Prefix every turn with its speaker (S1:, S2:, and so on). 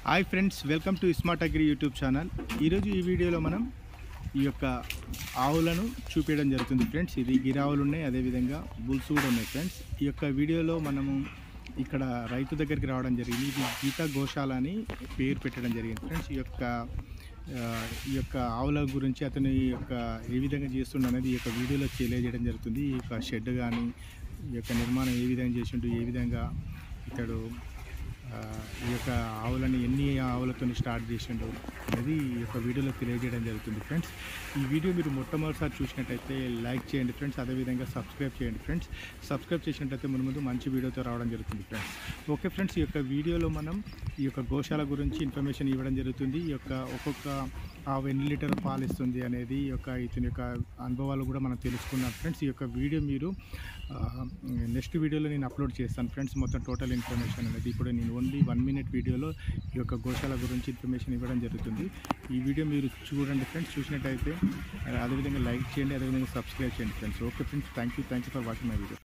S1: hi friends welcome to smart agri YouTube channel ఈరోజు ఈ వీడియోలో మనం ఈ యొక్క ఆవులను చూపించడం జరుగుతుంది ఫ్రెండ్స్ ఇది గిరావులు ఉన్నాయి అదేవిధంగా బుల్స్ కూడా ఉన్నాయి ఫ్రెండ్స్ ఈ యొక్క వీడియోలో మనము ఇక్కడ రైతు దగ్గరికి రావడం జరిగింది ఇది గీతా గోశాల అని పేరు పెట్టడం జరిగింది ఫ్రెండ్స్ ఈ యొక్క ఆ, ఈ యొక్క ఆవుల గురించి అతను ఈ యొక్క ఏ విధంగా చేస్తుండ అనేది ఈ యొక్క వీడియోలో తెలియజేయడం జరుగుతుంది ఈ యొక్క షెడ్ కానీ ఈ యొక్క నిర్మాణం ఏ విధంగా చేసిండు ఏ విధంగా ఇతడు ఆ, ఈ యొక్క ఆవులని ఎన్ని ఆవులతో స్టార్ట్ చేసిండు అనేది ఈ యొక్క వీడియోలో తెలియజేయడం జరుగుతుంది ఫ్రెండ్స్ ఈ వీడియో మీరు మొట్టమొదటిసారి చూసినట్టయితే లైక్ చేయండి ఫ్రెండ్స్ అదేవిధంగా సబ్స్క్రైబ్ చేయండి ఫ్రెండ్స్ సబ్స్క్రైబ్ చేసినట్టయితే ముందు ముందు మంచి వీడియోతో రావడం జరుగుతుంది ఫ్రెండ్స్ ఓకే ఫ్రెండ్స్ ఈ యొక్క వీడియోలో మనం ఈ యొక్క గోశాల గురించి ఇన్ఫర్మేషన్ ఇవ్వడం జరుగుతుంది ఈ యొక్క ఒక్కొక్క ఆవు ఎన్ని లీటర్ పాలు ఇస్తుంది అనేది ఈ యొక్క ఇతని యొక్క అనుభవాలు కూడా మనం తెలుసుకున్నాం ఫ్రెండ్స్ ఈ యొక్క వీడియో మీరు నెక్స్ట్ వీడియోలో నేను అప్లోడ్ చేస్తాను ఫ్రెండ్స్ మొత్తం టోటల్ ఇన్ఫర్మేషన్ అనేది ఇప్పుడు నేను ఓన్లీ వన్ మినిట్ వీడియోలో ఈ యొక్క గోశాల గురించి ఇన్ఫర్మేషన్ ఇవ్వడం జరుగుతుంది ఈ వీడియో మీరు చూడండి ఫ్రెండ్స్ చూసినట్టయితే ఆ, అదేవిధంగా లైక్ చేయండి అదేవిధంగా సబ్స్క్రైబ్ చేయండి friends okay friends thank you thank you for watching my video